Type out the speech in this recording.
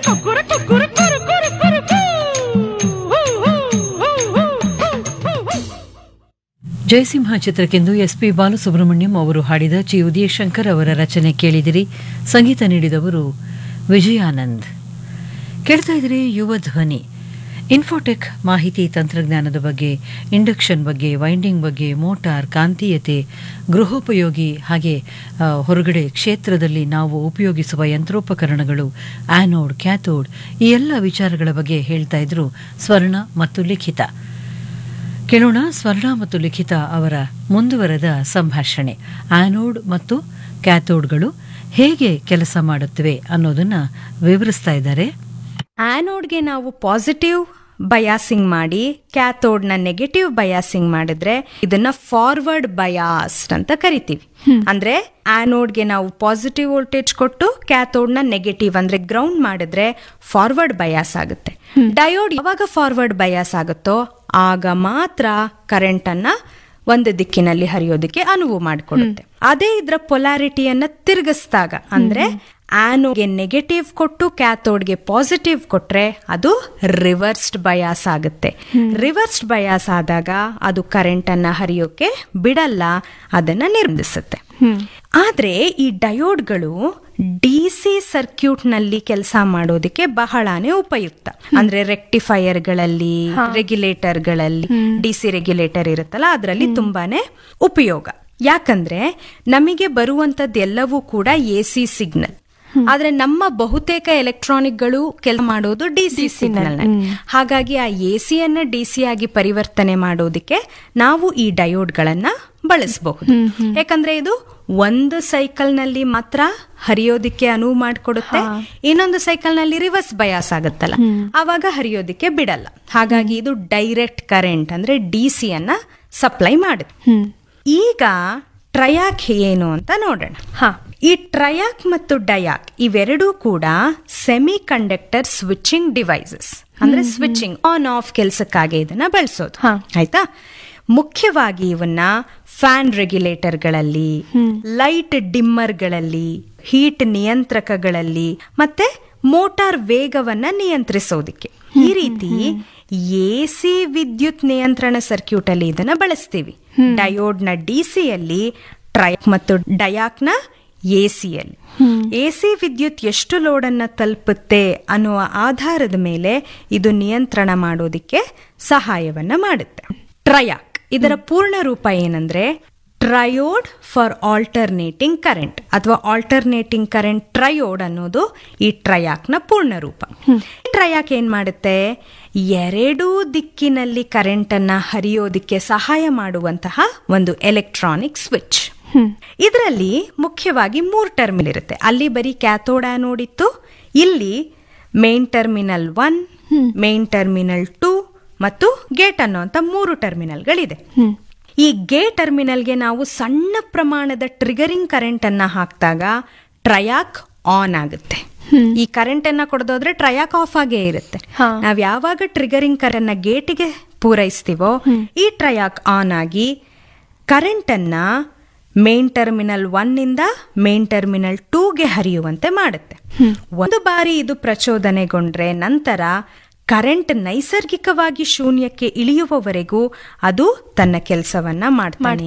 ಕುಕ್ಕುರ ಕುಕ್ಕುರ ಕುರು ಕುರು ಕುರು ಕು. ಹೂ, ಹೂ, ಹೂ, ಹೂ, ಹೂ, ಹೂ, ಹೂ. ಜಯಸಿಂಹ ಚಿತ್ರಕ್ಕೆಂದು ಎಸ್ ಪಿ ಬಾಲಸುಬ್ರಹ್ಮಣ್ಯಂ ಅವರು ಹಾಡಿದ ಚಿ ಉದಯಶಂಕರ್ ಅವರ ರಚನೆ ಕೇಳಿದಿರಿ ಸಂಗೀತ ನೀಡಿದವರು ವಿಜಯಾನಂದ್ ಕೇಳ್ತಾ ಇದ್ರಿ ಯುವ ಧ್ವನಿ ಇನ್ಫೋಟೆಕ್ ಮಾಹಿತಿ ತಂತ್ರಜ್ಞಾನದ ಬಗ್ಗೆ ಇಂಡಕ್ಷನ್ ಬಗ್ಗೆ ವೈಂಡಿಂಗ್ ಬಗ್ಗೆ ಮೋಟಾರ್ ಕಾಂತೀಯತೆ ಗೃಹೋಪಯೋಗಿ ಹಾಗೆ ಆ, ಹೊರಗಡೆ ಕ್ಷೇತ್ರದಲ್ಲಿ ನಾವು ಉಪಯೋಗಿಸುವ ಯಂತ್ರೋಪಕರಣಗಳು ಆ್ಯನೋಡ್ ಕ್ಯಾಥೋಡ್ ಈ ಎಲ್ಲ ವಿಚಾರಗಳ ಬಗ್ಗೆ ಹೇಳ್ತಾ ಇದ್ರು ಸ್ವರ್ಣ ಮತ್ತು ಲಿಖಿತ ಕೇಳೋಣ ಸ್ವರ್ಣ ಮತ್ತು ಲಿಖಿತ ಅವರ ಮುಂದುವರೆದ ಸಂಭಾಷಣೆ ಆನೋಡ್ ಮತ್ತು ಕ್ಯಾಥೋಡ್ಗಳು ಹೇಗೆ ಕೆಲಸ ಮಾಡುತ್ತವೆ ಅನ್ನೋದನ್ನ ವಿವರಿಸ್ತಾ ಇದ್ದಾರೆ ಆ್ಯನೋಡ್ಗೆ ನಾವು ಪಾಸಿಟಿವ್ ಬಯಾಸಿಂಗ್ ಮಾಡಿ ಕ್ಯಾಥೋಡ್ನ ನೆಗೆಟಿವ್ ಬಯಾಸಿಂಗ್ ಮಾಡಿದ್ರೆ ಇದನ್ನ ಫಾರ್ವರ್ಡ್ ಬಯಾಸ್ಡ್ ಅಂತ ಕರಿತೀವಿ ಅಂದ್ರೆ ಆ್ಯನೋಡ್ಗೆ ನಾವು ಪಾಸಿಟಿವ್ ವೋಲ್ಟೇಜ್ ಕೊಟ್ಟು ಕ್ಯಾಥೋಡ್ನ ನೆಗೆಟಿವ್ ಅಂದ್ರೆ ಗ್ರೌಂಡ್ ಮಾಡಿದ್ರೆ ಫಾರ್ವರ್ಡ್ ಬಯಾಸ್ ಆಗುತ್ತೆ ಡಯೋಡ್ ಯಾವಾಗ ಫಾರ್ವರ್ಡ್ ಬಯಾಸ್ ಆಗುತ್ತೋ ಆಗ ಮಾತ್ರ ಕರೆಂಟ್ ಅನ್ನ ಒಂದು ದಿಕ್ಕಿನಲ್ಲಿ ಹರಿಯೋದಕ್ಕೆ ಅನುವು ಮಾಡಿಕೊಡುತ್ತೆ ಅದೇ ಇದ್ರ ಪೊಲಾರಿಟಿಯನ್ನ ತಿರುಗಿಸಿದಾಗ ಅಂದ್ರೆ ಆನೋಗೆ ನೆಗೆಟಿವ್ ಕೊಟ್ಟು ಕ್ಯಾಥೋಡ್ಗೆ ಪಾಸಿಟಿವ್ ಕೊಟ್ರೆ ಅದು ರಿವರ್ಸ್ಡ್ ಬಯಾಸ್ ಆಗುತ್ತೆ ರಿವರ್ಸ್ಡ್ ಬಯಾಸ್ ಆದಾಗ ಅದು ಕರೆಂಟ್ ಅನ್ನ ಹರಿಯೋಕೆ ಬಿಡಲ್ಲ ಅದನ್ನ ನಿರ್ಬಂಧಿಸುತ್ತೆ ಆದ್ರೆ ಈ ಡಯೋಡ್ಗಳು ಡಿ ಸಿ ಸರ್ಕ್ಯೂಟ್ ನಲ್ಲಿ ಕೆಲಸ ಮಾಡೋದಕ್ಕೆ ಬಹಳಾನೇ ಉಪಯುಕ್ತ ಅಂದ್ರೆ ರೆಕ್ಟಿಫೈಯರ್ಗಳಲ್ಲಿ ರೆಗ್ಯುಲೇಟರ್ಗಳಲ್ಲಿ ಡಿ ಸಿ ರೆಗ್ಯುಲೇಟರ್ ಇರುತ್ತಲ್ಲ ಅದರಲ್ಲಿ ತುಂಬಾನೇ ಉಪಯೋಗ ಯಾಕಂದ್ರೆ ನಮಗೆ ಬರುವಂತದ್ದೆಲ್ಲವೂ ಕೂಡ ಎ ಸಿ ಸಿಗ್ನಲ್ ಆದ್ರೆ ನಮ್ಮ ಬಹುತೇಕ ಎಲೆಕ್ಟ್ರಾನಿಕ್ಗಳು ಕೆಲಸ ಮಾಡೋದು ಡಿ ಸಿ ಸಿಗ್ನಲ್ ಹಾಗಾಗಿ ಆ ಎ ಸಿಯನ್ನ ಡಿ ಸಿ ಆಗಿ ಪರಿವರ್ತನೆ ಮಾಡೋದಕ್ಕೆ ನಾವು ಈ ಡಯೋಡ್ಗಳನ್ನ ಬಳಸಬಹುದು ಯಾಕಂದ್ರೆ ಇದು ಒಂದು ಸೈಕಲ್ ನಲ್ಲಿ ಮಾತ್ರ ಹರಿಯೋದಿಕ್ಕೆ ಅನುವು ಮಾಡಿಕೊಡುತ್ತೆ ಇನ್ನೊಂದು ಸೈಕಲ್ ನಲ್ಲಿ ರಿವರ್ಸ್ ಬಯಾಸ್ ಆಗುತ್ತಲ್ಲ ಆವಾಗ ಹರಿಯೋದಿಕ್ಕೆ ಬಿಡಲ್ಲ ಹಾಗಾಗಿ ಇದು ಡೈರೆಕ್ಟ್ ಕರೆಂಟ್ ಅಂದ್ರೆ ಡಿ ಸಿ ಅನ್ನ ಸಪ್ಲೈ ಮಾಡುತ್ತೆ ಈಗ ಟ್ರಯಾಕ್ ಏನು ಅಂತ ನೋಡೋಣ ಹಾ ಈ ಟ್ರಯಾಕ್ ಮತ್ತು ಡಯಾಕ್ ಇವೆರಡೂ ಕೂಡ ಸೆಮಿ ಕಂಡಕ್ಟರ್ ಸ್ವಿಚಿಂಗ್ ಡಿವೈಸಸ್ ಅಂದ್ರೆ ಸ್ವಿಚಿಂಗ್ ಆನ್ ಆಫ್ ಕೆಲಸಕ್ಕಾಗಿ ಇದನ್ನ ಬಳಸೋದು ಹಾ. ಆಯ್ತಾ ಮುಖ್ಯವಾಗಿ ಇವನ್ನ ಫ್ಯಾನ್ ರೆಗ್ಯುಲೇಟರ್ಗಳಲ್ಲಿ ಲೈಟ್ ಡಿಮ್ಮರ್ಗಳಲ್ಲಿ ಹೀಟ್ ನಿಯಂತ್ರಕಗಳಲ್ಲಿ ಮತ್ತೆ ಮೋಟಾರ್ ವೇಗವನ್ನ ನಿಯಂತ್ರಿಸೋದಿಕ್ಕೆ ಈ ರೀತಿ ಎ ಸಿ ವಿದ್ಯುತ್ ನಿಯಂತ್ರಣ ಸರ್ಕ್ಯೂಟ್ ಅಲ್ಲಿ ಇದನ್ನ ಬಳಸ್ತೀವಿ ಡಯೋಡ್ನ ಡಿ ಸಿಯಲ್ಲಿ ಟ್ರಯಾಕ್ ಮತ್ತು ಡಯಾಕ್ನ ಎ ಸಿಯಲ್ಲಿ ಎ ಸಿ ವಿದ್ಯುತ್ ಎಷ್ಟು ಲೋಡನ್ನ ತಲುಪುತ್ತೆ ಅನ್ನುವ ಆಧಾರದ ಮೇಲೆ ಇದು ನಿಯಂತ್ರಣ ಮಾಡೋದಿಕ್ಕೆ ಸಹಾಯವನ್ನ ಮಾಡುತ್ತೆ ಟ್ರಯಾಕ್ ಇದರ ಪೂರ್ಣ ರೂಪ ಏನಂದ್ರೆ ಟ್ರಯೋಡ್ ಫಾರ್ ಆಲ್ಟರ್ನೇಟಿಂಗ್ ಕರೆಂಟ್ ಅಥವಾ ಆಲ್ಟರ್ನೇಟಿಂಗ್ ಕರೆಂಟ್ ಟ್ರಯೋಡ್ ಅನ್ನೋದು ಈ ಟ್ರಯಾಕ್ನ ಪೂರ್ಣ ರೂಪ ಈ ಟ್ರಯಾಕ್ ಏನ್ ಮಾಡುತ್ತೆ ಎರಡೂ ದಿಕ್ಕಿನಲ್ಲಿ ಕರೆಂಟ್ ಅನ್ನ ಹರಿಯೋದಿಕ್ಕೆ ಸಹಾಯ ಮಾಡುವಂತಹ ಒಂದು ಎಲೆಕ್ಟ್ರಾನಿಕ್ ಸ್ವಿಚ್ ಇದರಲ್ಲಿ ಮುಖ್ಯವಾಗಿ ಮೂರು ಟರ್ಮಿನಲ್ ಇರುತ್ತೆ ಅಲ್ಲಿ ಬರೀ ಕ್ಯಾಥೋಡ್ ಆನೋಡ್ ಇತ್ತು ಇಲ್ಲಿ main terminal one main terminal two ಮತ್ತು ಗೇಟ್ ಅನ್ನುವಂತ ಮೂರು ಟರ್ಮಿನಲ್ಗಳಿದೆ ಈ ಗೇ ಟರ್ಮಿನಲ್ಗೆ ನಾವು ಸಣ್ಣ ಪ್ರಮಾಣದ ಟ್ರಿಗರಿಂಗ್ ಕರೆಂಟ್ ಅನ್ನ ಹಾಕಿದಾಗ ಟ್ರಯಾಕ್ ಆನ್ ಆಗುತ್ತೆ ಈ ಕರೆಂಟ್ ಅನ್ನ ಕೊಡದೋದ್ರೆ ಟ್ರಯಾಕ್ ಆಫ್ ಆಗೇ ಇರುತ್ತೆ ಹಾ. ನಾವ್ ಯಾವಾಗ ಟ್ರಿಗರಿಂಗ್ ಕರೆಂಟ್ ಗೇಟಿಗೆ ಪೂರೈಸ್ತೀವೋ ಈ ಟ್ರಯಾಕ್ ಆನ್ ಆಗಿ ಕರೆಂಟ್ ಅನ್ನ ಮೇನ್ ಟರ್ಮಿನಲ್ ಒನ್ ಇಂದ ಮೇನ್ ಟರ್ಮಿನಲ್ ಟೂಗೆ ಹರಿಯುವಂತೆ ಮಾಡುತ್ತೆ ಒಂದು ಬಾರಿ ಇದು ಪ್ರಚೋದನೆಗೊಂಡ್ರೆ ನಂತರ ಕರೆಂಟ್ ನೈಸರ್ಗಿಕವಾಗಿ ಶೂನ್ಯಕ್ಕೆ ಇಳಿಯುವವರೆಗೂ ಅದು ತನ್ನ ಕೆಲಸವನ್ನ ಮಾಡ್ತಾನೆ